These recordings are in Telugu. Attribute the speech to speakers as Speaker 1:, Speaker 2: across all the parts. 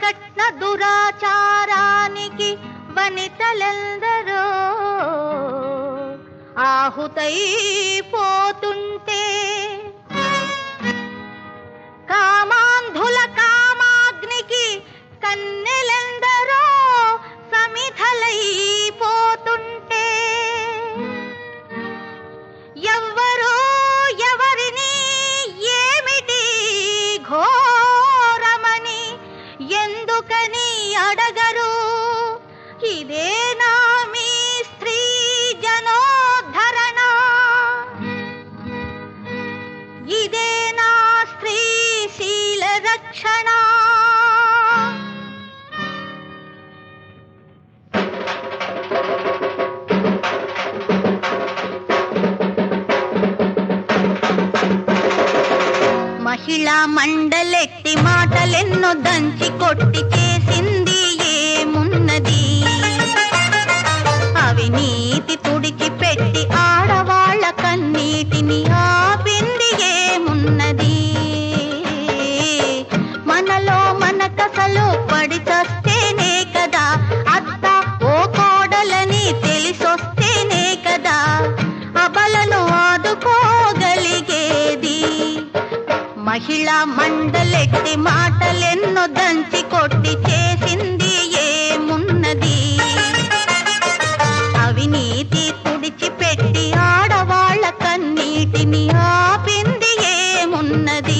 Speaker 1: వరకట్న దురాచారానికి వనితలెందరో ఆహుతైపోతుంటే కామాంధుల కామాగ్నికి కన్నెలెందరో సమిధలైపోతుంటే ఎవ్వరూ ఎవరిని ఏమిటి ఘోరమని ఎందుకని అడగరు ఇదేనా మీ స్త్రీ జనోద్ధరణ ఇదేనా స్త్రీ శీల రక్షణ మహిళా మండలెత్తి మాటలెన్నో దంచి కొట్టి చేసింది ఏమున్నది అవినీతి తుడిచి పెట్టి ఆడవాళ్ళ కన్నీటిని ఆపింది ఏమున్నది మనలో మన కసలో పడి చస్తేనే కదా అత్త ఓ కోడలని తెలిసొస్తేనే కదా అబలను ఆదుకోగలిగేది మహిళా మండలెత్తి మాటలెన్నో దంచి కొట్టి చేసింది ఏమున్నది అవినీతి తుడిచిపెట్టి ఆడవాళ్ళ కన్నీటిని ఆపింది ఏమున్నది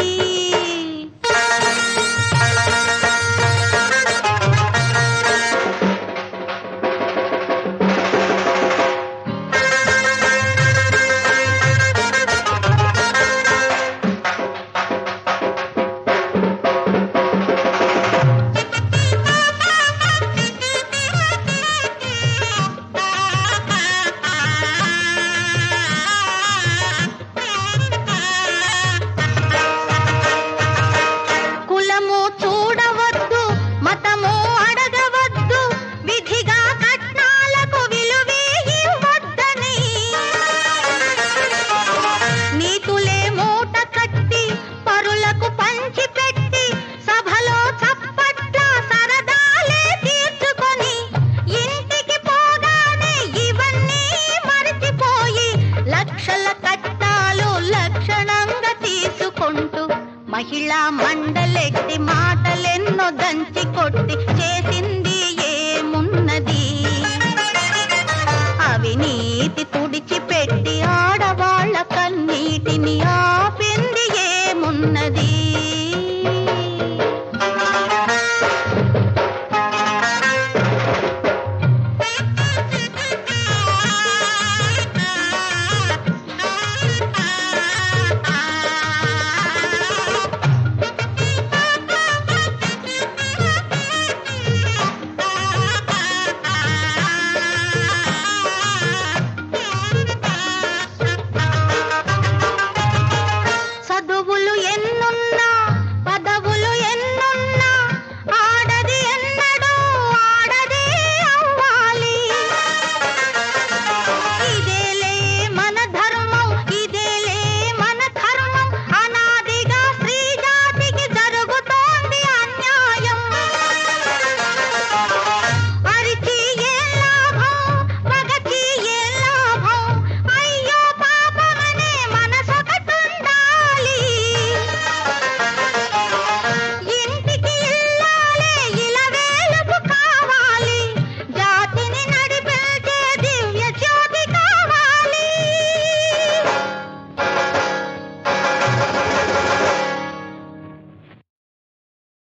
Speaker 1: కులము చూడవద్దు మతము అడగవద్దు విధిగా కట్నాలకు విలువే ఇవ్వద్దని నీతులే మూట కట్టి పరులకు పంచిపెట్టి సభలో చప్పట్ల సరదాలే తీర్చుకొని ఇంటికి పోగానే ఇవన్నీ మరిచిపోయి లక్షల కట్నాలు లక్షణంగా తీసుకుంటూ మహిళా మండలెత్తి మాటలెన్నో దంచి కొట్టి చేసింది ఏమున్నది అవినీతి